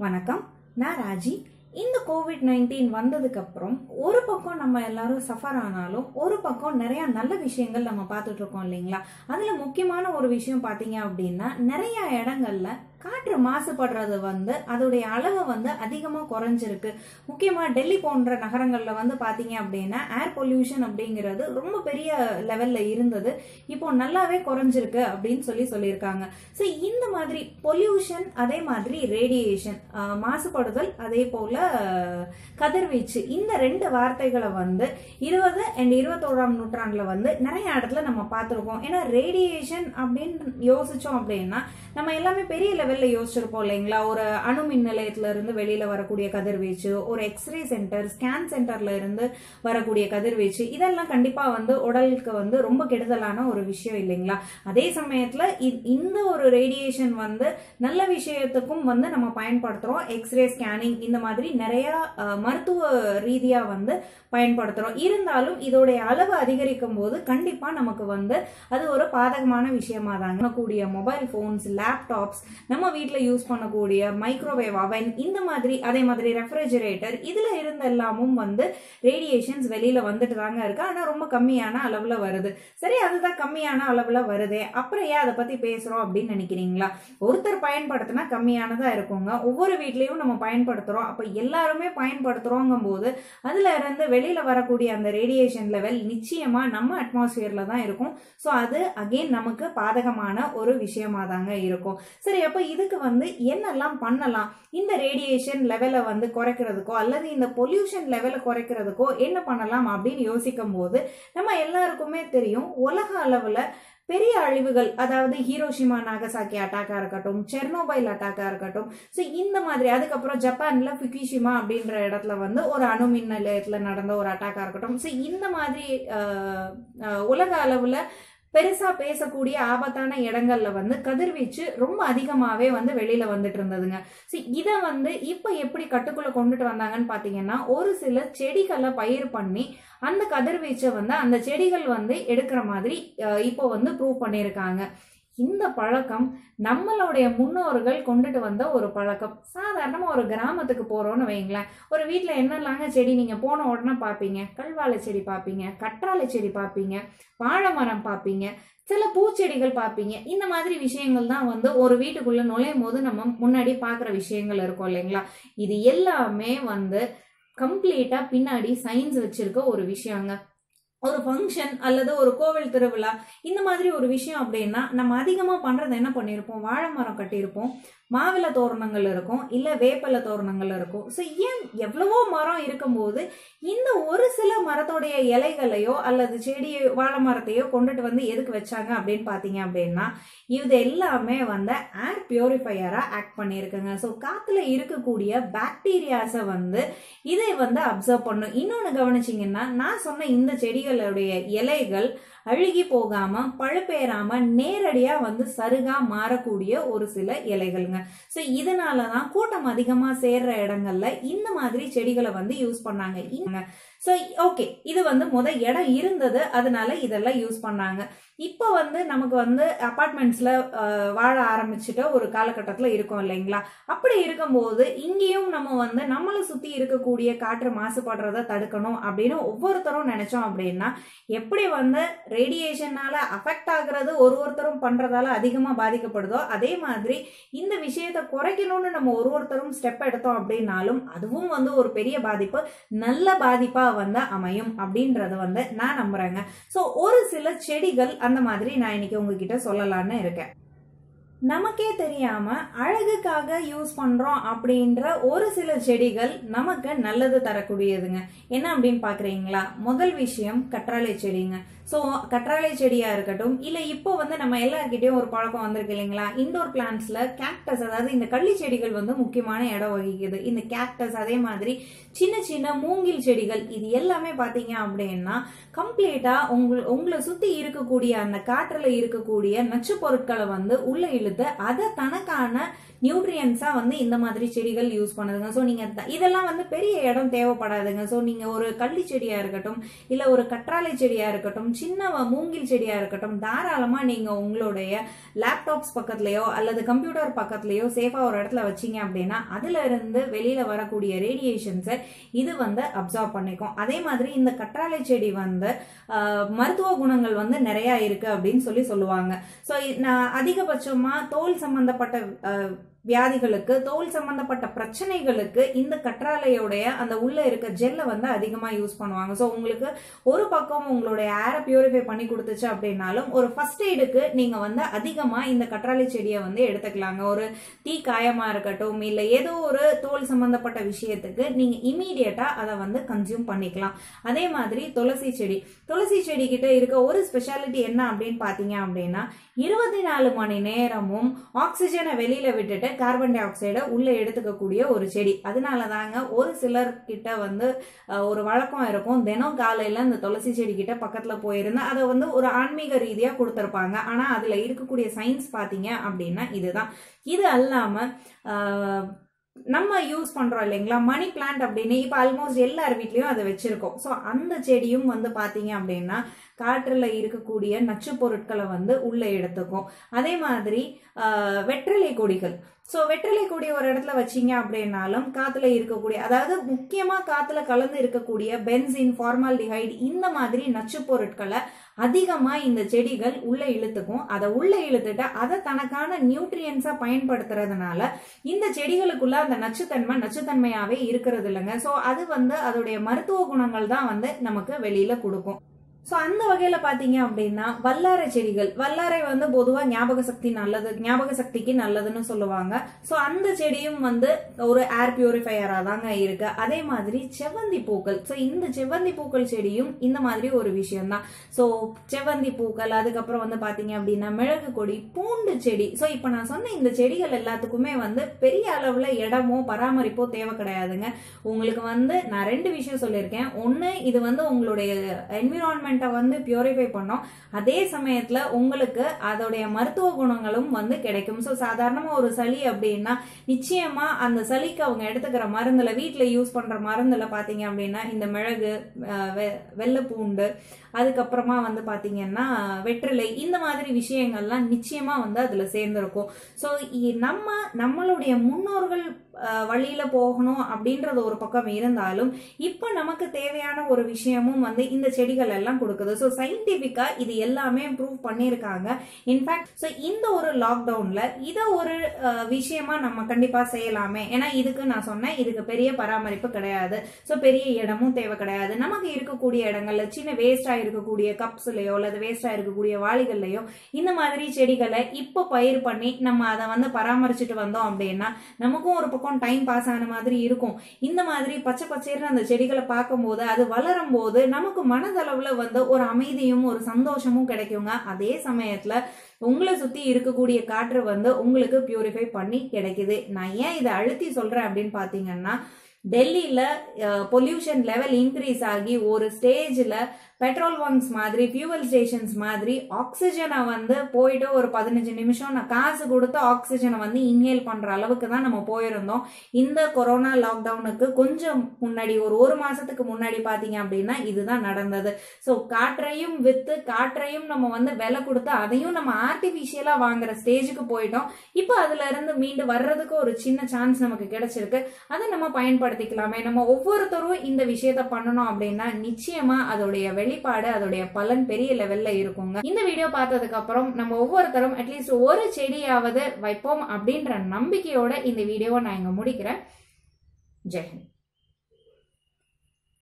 வணக்கம் நான் ராஜி இந்த கோவிட் நைன்டீன் வந்ததுக்கு அப்புறம் ஒரு பக்கம் நம்ம எல்லாரும் சஃபர் ஆனாலும் ஒரு பக்கம் நிறைய நல்ல விஷயங்கள் நம்ம பார்த்துட்டு இருக்கோம் இல்லைங்களா அதுல முக்கியமான ஒரு விஷயம் பாத்தீங்க அப்படின்னா நிறைய இடங்கள்ல காற்று மாசுபடுறது வந்து அதோடைய அளவு வந்து அதிகமா குறைஞ்சிருக்கு முக்கியமா டெல்லி போன்ற நகரங்கள்ல வந்து பாத்தீங்க அப்படின்னா ஏர் பொல்யூஷன் அப்படிங்கிறது ரொம்ப பெரிய லெவல்ல இருந்தது இப்போ நல்லாவே குறைஞ்சிருக்கு அப்படின்னு சொல்லி சொல்லியிருக்காங்க ஸோ இந்த மாதிரி பொல்யூஷன் அதே மாதிரி ரேடியேஷன் மாசுபடுதல் அதே போல அஹ், கதிர்வீச்சு இந்த ரெண்டு வார்த்தைகளை வந்து இருபது அண்ட் இருபத்தோராம் நூற்றாண்டுல வந்து நிறைய இடத்துல நம்ம பார்த்துருக்கோம் ஏன்னா ரேடியேஷன் அப்படின்னு யோசிச்சோம் அப்படின்னா நம்ம எல்லாமே பெரிய லெவல்ல யோசிச்சிருப்போம் இல்லைங்களா ஒரு அணு மின் நிலையத்துல இருந்து வெளியில வரக்கூடிய கதிர்வீச்சு ஒரு எக்ஸ்ரே சென்டர் ஸ்கேன் சென்டர்ல இருந்து வரக்கூடிய கதிர்வீச்சு இதெல்லாம் கண்டிப்பா வந்து உடலுக்கு வந்து ரொம்ப கெடுதலான ஒரு விஷயம் இல்லைங்களா அதே சமயத்துல இ- இந்த ஒரு ரேடியேஷன் வந்து நல்ல விஷயத்துக்கும் வந்து நம்ம பயன்படுத்துறோம் எக்ஸ்ரே ஸ்கேனிங் இந்த மாதிரி நிறைய அஹ், மருத்துவ ரீதியா வந்து பயன்படுத்துறோம் இருந்தாலும் இதோடைய அளவு அதிகரிக்கும் போது கண்டிப்பா நமக்கு வந்து அது ஒரு பாதகமான விஷயமா தாங்க கூடிய மொபைல் போன்ஸ் லேப்டாப்ஸ் நம்ம வீட்ல யூஸ் பண்ணக்கூடிய மைக்ரோவேவ் அவன் இந்த மாதிரி அதே மாதிரி ரெஃப்ரிஜரேட்டர் இதுல இருந்த எல்லாமும் வந்து ரேடியேஷன்ஸ் வெளியில வந்துட்டு தாங்க இருக்கு ஆனா ரொம்ப கம்மியான அளவுல வருது சரி அதுதான் கம்மியான அளவுல வருதே அப்புறம் ஏன் அதை பத்தி பேசுறோம் அப்படின்னு நினைக்கிறீங்களா ஒருத்தர் பயன்படுத்தினா கம்மியானதா இருக்குங்க ஒவ்வொரு வீட்லயும் நம்ம பயன்படுத்துறோம் அப்ப எல்லாருமே பயன்படுத்துறோங்கும் போது அதுல இருந்து வெளியில வரக்கூடிய அந்த ரேடியேஷன் லெவல் நிச்சயமா நம்ம அட்மாஸ்பியர்ல தான் இருக்கும் ஸோ அது அகைன் நமக்கு பாதகமான ஒரு விஷயமா தாங்க இருக்கும் சரி அப்ப இதுக்கு வந்து என்னெல்லாம் பண்ணலாம் இந்த ரேடியேஷன் லெவலை வந்து குறைக்கிறதுக்கோ அல்லது இந்த பொல்யூஷன் லெவலை குறைக்கிறதுக்கோ என்ன பண்ணலாம் அப்படின்னு யோசிக்கும் போது நம்ம எல்லாருக்குமே தெரியும் உலக அளவுல பெரிய அழிவுகள் அதாவது ஹீரோஷிமா நாகசாக்கி அட்டாக்கா இருக்கட்டும் செர்னோபைல் அட்டாக்கா இருக்கட்டும் ஸோ இந்த மாதிரி அதுக்கப்புறம் ஜப்பான்ல ஃபுகிஷிமா அப்படின்ற இடத்துல வந்து ஒரு அணு மின் நிலையத்துல நடந்த ஒரு அட்டாக்கா இருக்கட்டும் ஸோ இந்த மாதிரி அஹ், அஹ், உலக அளவுல பெருசா பேசக்கூடிய ஆபத்தான இடங்கள்ல வந்து கதிர்வீச்சு ரொம்ப அதிகமாவே வந்து வெளியில வந்துட்டு இருந்ததுங்க ஸோ இதை வந்து இப்ப எப்படி கட்டுக்குள்ள கொண்டுட்டு வந்தாங்கன்னு பாத்தீங்கன்னா ஒரு சில செடிகளை பயிர் பண்ணி அந்த கதிர்வீச்சை வந்து அந்த செடிகள் வந்து எடுக்கிற மாதிரி அஹ், இப்போ வந்து ப்ரூவ் பண்ணியிருக்காங்க இந்த பழக்கம் நம்மளுடைய முன்னோர்கள் கொண்டுட்டு வந்த ஒரு பழக்கம் சாதாரணமா ஒரு கிராமத்துக்கு போறோம்னு வைங்களேன் ஒரு வீட்ல என்னெல்லாங்க செடி நீங்க போன உடனே பாப்பீங்க கல்வாழை செடி பாப்பீங்க கற்றாழை செடி பாப்பீங்க வாழை மரம் பாப்பீங்க சில பூச்செடிகள் பார்ப்பீங்க இந்த மாதிரி விஷயங்கள் தான் வந்து ஒரு வீட்டுக்குள்ள நுழையும் போது நம்ம முன்னாடி பார்க்குற விஷயங்கள் இருக்கும் இல்லைங்களா இது எல்லாமே வந்து கம்ப்ளீட்டா பின்னாடி சயின்ஸ் வச்சிருக்க ஒரு விஷயங்க ஒரு ஃபங்க்ஷன் அல்லது ஒரு கோவில் திருவிழா இந்த மாதிரி ஒரு விஷயம் அப்படின்னா நம்ம அதிகமா பண்றது என்ன பண்ணியிருப்போம் வாழை மரம் கட்டியிருப்போம் மாவிலை தோரணங்கள் இருக்கும் இல்ல வேப்பல தோரணங்கள் இருக்கும் ஸோ ஏன் எவ்வளவோ மரம் இருக்கும்போது இந்த ஒரு சில மரத்தோடைய இலைகளையோ அல்லது செடி வாழை மரத்தையோ கொண்டுட்டு வந்து எதுக்கு வச்சாங்க அப்படின்னு பாத்தீங்க அப்படின்னா இது எல்லாமே வந்து ஏர் பியூரிஃபையரா ஆக்ட் பண்ணியிருக்குங்க ஸோ காத்துல இருக்கக்கூடிய பாக்டீரியாஸை வந்து இதை வந்து அப்சர்வ் பண்ணும் இன்னொன்னு கவனிச்சிங்கன்னா நான் சொன்ன இந்த செடிகளுடைய இலைகள் அழுகி போகாம பழுப்பேறாம நேரடியா வந்து சருகா மாறக்கூடிய ஒரு சில இலைகளுங்க ஸோ இதனாலதான் கூட்டம் அதிகமா சேர்ற இடங்கள்ல இந்த மாதிரி செடிகளை வந்து யூஸ் பண்ணாங்க ஸோ ஓகே இது வந்து முத இடம் இருந்தது அதனால இதெல்லாம் யூஸ் பண்ணாங்க இப்போ வந்து நமக்கு வந்து அப்பார்ட்மெண்ட்ஸ்ல வாழ ஆரம்பிச்சுட்ட ஒரு காலகட்டத்தில் இருக்கோம் இல்லைங்களா அப்படி இருக்கும்போது இங்கேயும் நம்ம வந்து நம்மளை சுத்தி இருக்கக்கூடிய காற்று மாசுபடுறத தடுக்கணும் அப்படின்னு ஒவ்வொருத்தரும் நினைச்சோம் அப்படின்னா எப்படி வந்து ரேடியேஷனால அஃபெக்ட் ஆகுறது ஒரு ஒருத்தரும் பண்றதால அதிகமா பாதிக்கப்படுதோ அதே மாதிரி இந்த விஷயத்தை குறைக்கணும்னு நம்ம ஒரு ஒருத்தரும் ஸ்டெப் எடுத்தோம் அப்படின்னாலும் அதுவும் வந்து ஒரு பெரிய பாதிப்பு நல்ல பாதிப்பா வந்து அமையும் அப்படின்றத வந்து நான் நம்புறேங்க ஸோ ஒரு சில செடிகள் அந்த மாதிரி நான் இன்னைக்கு உங்ககிட்ட சொல்லலாம்னு இருக்கேன் நமக்கே தெரியாம அழகுக்காக யூஸ் பண்றோம் அப்படின்ற ஒரு சில செடிகள் நமக்கு நல்லது தரக்கூடியதுங்க என்ன அப்படின்னு பாக்குறீங்களா முதல் விஷயம் கற்றாழை செடிங்க ஸோ கற்றாழை செடியா இருக்கட்டும் இல்ல இப்போ வந்து நம்ம எல்லார்கிட்டயும் ஒரு பழக்கம் வந்திருக்கு இல்லைங்களா இண்டோர் பிளான்ட்ஸ்ல கேக்டஸ் அதாவது இந்த கள்ளி செடிகள் வந்து முக்கியமான இடம் வகிக்குது இந்த கேக்டஸ் அதே மாதிரி சின்ன சின்ன மூங்கில் செடிகள் இது எல்லாமே பாத்தீங்க அப்படின்னா கம்ப்ளீட்டா உங்க உங்களை சுத்தி இருக்கக்கூடிய அந்த காற்றுல இருக்கக்கூடிய நச்சு பொருட்களை வந்து உள்ள இழுத்து அதை தனக்கான நியூட்ரியன்ஸா வந்து இந்த மாதிரி செடிகள் யூஸ் பண்ணுதுங்க ஸோ நீங்க த- இதெல்லாம் வந்து பெரிய இடம் தேவைப்படாதுங்க ஸோ நீங்க ஒரு கள்ளி செடியா இருக்கட்டும் இல்ல ஒரு கற்றாழை செடியா இருக்கட்டும் சின்ன வ- மூங்கில் செடியா இருக்கட்டும் தாராளமா நீங்க உங்களுடைய லேப்டாப்ஸ் பக்கத்துலயோ அல்லது கம்ப்யூட்டர் பக்கத்துலயோ சேஃபா ஒரு இடத்துல வச்சீங்க அப்படின்னா அதுல இருந்து வெளியில வரக்கூடிய ரேடியேஷன்ஸை இது வந்து அப்சார்ப் பண்ணிக்கும் அதே மாதிரி இந்த கற்றாழை செடி வந்து ஆஹ், மருத்துவ குணங்கள் வந்து நிறைய இருக்கு அப்படின்னு சொல்லி சொல்லுவாங்க ஸோ நான் அதிகபட்சமா தோல் சம்பந்தப்பட்ட ஆஹ், வியாதிகளுக்கு தோல் சம்பந்தப்பட்ட பிரச்சனைகளுக்கு இந்த கற்றாழையோடைய அந்த உள்ள இருக்க ஜெல்லை வந்து அதிகமா யூஸ் பண்ணுவாங்க ஸோ உங்களுக்கு ஒரு பக்கம் உங்களுடைய ஏரை பியூரிஃபை பண்ணி கொடுத்துச்சு அப்படின்னாலும் ஒரு ஃபர்ஸ்ட் எய்டுக்கு நீங்க வந்து அதிகமா இந்த கற்றாழை செடியை வந்து எடுத்துக்கலாங்க ஒரு தீ காயமா இருக்கட்டும் இல்ல ஏதோ ஒரு தோல் சம்பந்தப்பட்ட விஷயத்துக்கு நீங்க இமீடியட்டா அதை வந்து கன்சியூம் பண்ணிக்கலாம் அதே மாதிரி துளசி செடி துளசி செடி கிட்ட இருக்க ஒரு ஸ்பெஷாலிட்டி என்ன அப்படின்னு பாத்தீங்க அப்படின்னா இருபத்தி நாலு மணி நேரமும் ஆக்சிஜனை வெளியில விட்டுட்டு கார்பன் டை ஆக்சைடை உள்ள எடுத்துக்கக்கூடிய ஒரு செடி அதனால தாங்க ஒரு சிலர் கிட்ட வந்து அஹ், ஒரு வழக்கம் இருக்கும் தினம் காலையில இந்த துளசி செடி கிட்ட பக்கத்துல போயிருந்து அதை வந்து ஒரு ஆன்மீக ரீதியா கொடுத்துருப்பாங்க ஆனா அதுல இருக்கக்கூடிய சயின்ஸ் பாத்தீங்க அப்படின்னா இதுதான் இது அல்லாம ஆஹ், நம்ம யூஸ் பண்றோம் இல்லைங்களா மணி பிளான்ட் அப்படின்னு இப்போ ஆல்மோஸ்ட் எல்லார் வீட்லயும் அதை வச்சிருக்கோம் ஸோ அந்த செடியும் வந்து பாத்தீங்க அப்படின்னா காற்றுல இருக்கக்கூடிய நச்சு பொருட்களை வந்து உள்ள எடுத்துக்கும் அதே மாதிரி ஆஹ், வெற்றிலை கொடிகள் ஸோ வெற்றிலை கொடி ஒரு இடத்துல வச்சீங்க அப்படின்னாலும் காத்துல இருக்கக்கூடிய அதாவது முக்கியமா காத்துல கலந்து இருக்கக்கூடிய பென்சின் ஃபார்மால்டிஹைடு இந்த மாதிரி நச்சு பொருட்களை அதிகமா இந்த செடிகள் உள்ள இழுத்துக்கும் அதை உள்ள இழுத்துட்டு அதை தனக்கான நியூட்ரியன்ஸா பயன்படுத்துறதுனால இந்த செடிகளுக்குள்ள அந்த நச்சுத்தன்மை நச்சுத்தன்மையாவே இருக்கிறது இல்லைங்க ஸோ அது வந்து அதோடைய மருத்துவ குணங்கள் தான் வந்து நமக்கு வெளியில கொடுக்கும் ஸோ அந்த வகையில பாத்தீங்க அப்படின்னா வல்லாரை செடிகள் வல்லாரை வந்து பொதுவா ஞாபக சக்தி நல்லது ஞாபக சக்திக்கு நல்லதுன்னு சொல்லுவாங்க ஸோ அந்த செடியும் வந்து ஒரு ஏர் பியூரிஃபையரா தாங்க இருக்கு அதே மாதிரி செவ்வந்தி பூக்கள் ஸோ இந்த செவ்வந்தி பூக்கள் செடியும் இந்த மாதிரி ஒரு விஷயம் தான் ஸோ செவ்வந்தி பூக்கள் அதுக்கப்புறம் வந்து பாத்தீங்க அப்படின்னா மிளகு கொடி பூண்டு செடி ஸோ இப்போ நான் சொன்ன இந்த செடிகள் எல்லாத்துக்குமே வந்து பெரிய அளவுல இடமோ பராமரிப்போ தேவை கிடையாதுங்க உங்களுக்கு வந்து நான் ரெண்டு விஷயம் சொல்லியிருக்கேன் ஒன்று இது வந்து உங்களுடைய என்விரான்மெண்ட்டை வந்து பியூரிஃபை பண்ணும் அதே சமயத்துல உங்களுக்கு அதோடைய மருத்துவ குணங்களும் வந்து கிடைக்கும் ஸோ சாதாரணமா ஒரு சளி அப்படின்னா நிச்சயமா அந்த சளிக்கு அவங்க எடுத்துக்கிற மருந்துல வீட்ல யூஸ் பண்ற மருந்துல பாத்தீங்க அப்படின்னா இந்த மிளகு அஹ், வெ- வெள்ளைப்பூண்டு அதுக்கப்புறமா வந்து பாத்தீங்கன்னா வெற்றிலை இந்த மாதிரி விஷயங்கள்லாம் நிச்சயமா வந்து அதுல சேர்ந்திருக்கும் ஸோ நம்ம நம்மளுடைய முன்னோர்கள் அஹ், வழியில போகணும் அப்படின்றது ஒரு பக்கம் இருந்தாலும் இப்போ நமக்கு தேவையான ஒரு விஷயமும் வந்து இந்த செடிகள் எல்லாம் கொடுக்குது ஸோ சயின்டிபிக்கா இது எல்லாமே ப்ரூவ் பண்ணியிருக்காங்க இன்ஃபேக்ட் ஸோ இந்த ஒரு லாக்டவுன்ல இதை ஒரு அஹ், விஷயமா நம்ம கண்டிப்பா செய்யலாமே ஏன்னா இதுக்கு நான் சொன்னேன் இதுக்கு பெரிய பராமரிப்பு கிடையாது ஸோ பெரிய இடமும் தேவை கிடையாது நமக்கு இருக்கக்கூடிய இடங்கள்ல சின்ன வேஸ்டா இருக்கக்கூடிய கப்ஸ்லயோ அல்லது வேஸ்டா இருக்கக்கூடிய வாளிகள்லயோ இந்த மாதிரி செடிகளை இப்போ பயிர் பண்ணி நம்ம அதை வந்து பராமரிச்சுட்டு வந்தோம் அப்படின்னா நமக்கும் ஒரு பக்கம் டைம் பாஸ் ஆன மாதிரி இருக்கும் இந்த மாதிரி பச்சை பச்சைன்னு அந்த செடிகளை பார்க்கும்போது அது வளரும் போது நமக்கு மனதளவுல வந்து ஒரு அமைதியும் ஒரு சந்தோஷமும் கிடைக்குங்க அதே சமயத்துல உங்களை சுத்தி இருக்கக்கூடிய காற்று வந்து உங்களுக்கு பியூரிஃபை பண்ணி கிடைக்குது நான் ஏன் இதை அழுத்தி சொல்றேன் அப்படின்னு பாத்தீங்கன்னா டெல்லியில பொல்யூஷன் லெவல் இன்க்ரீஸ் ஆகி ஒரு ஸ்டேஜ்ல பெட்ரோல் பங்க்ஸ் மாதிரி ஃபியூவல் ஸ்டேஷன்ஸ் மாதிரி ஆக்சிஜனை வந்து போயிட்டு ஒரு பதினஞ்சு நிமிஷம் நான் காசு கொடுத்து ஆக்சிஜனை வந்து இன்ஹேல் பண்ற அளவுக்கு தான் நம்ம போயிருந்தோம் இந்த கொரோனா லாக்டவுனுக்கு கொஞ்சம் முன்னாடி ஒரு ஒரு மாசத்துக்கு முன்னாடி பாத்தீங்க அப்படின்னா இதுதான் நடந்தது ஸோ காற்றையும் வித்து காற்றையும் நம்ம வந்து விலை கொடுத்து அதையும் நம்ம ஆர்டிபிஷியலா வாங்குற ஸ்டேஜுக்கு போயிட்டோம் இப்போ அதுல இருந்து மீண்டு வர்றதுக்கு ஒரு சின்ன சான்ஸ் நமக்கு கிடைச்சிருக்கு அதை நம்ம பயன்படுத்திக்கலாமே நம்ம ஒவ்வொருத்தரும் இந்த விஷயத்த பண்ணணும் அப்படின்னா நிச்சயமா அதோடைய வெளிப்பாடு அதோடைய பலன் பெரிய லெவல்ல இருக்குங்க இந்த வீடியோ பார்த்ததுக்கு அப்புறம் நம்ம ஒவ்வொருத்தரும் அட்லீஸ்ட் ஒரு செடியாவது வைப்போம் அப்படின்ற நம்பிக்கையோட இந்த வீடியோவை நான் இங்க முடிக்கிறேன் ஜெயஹிந்த்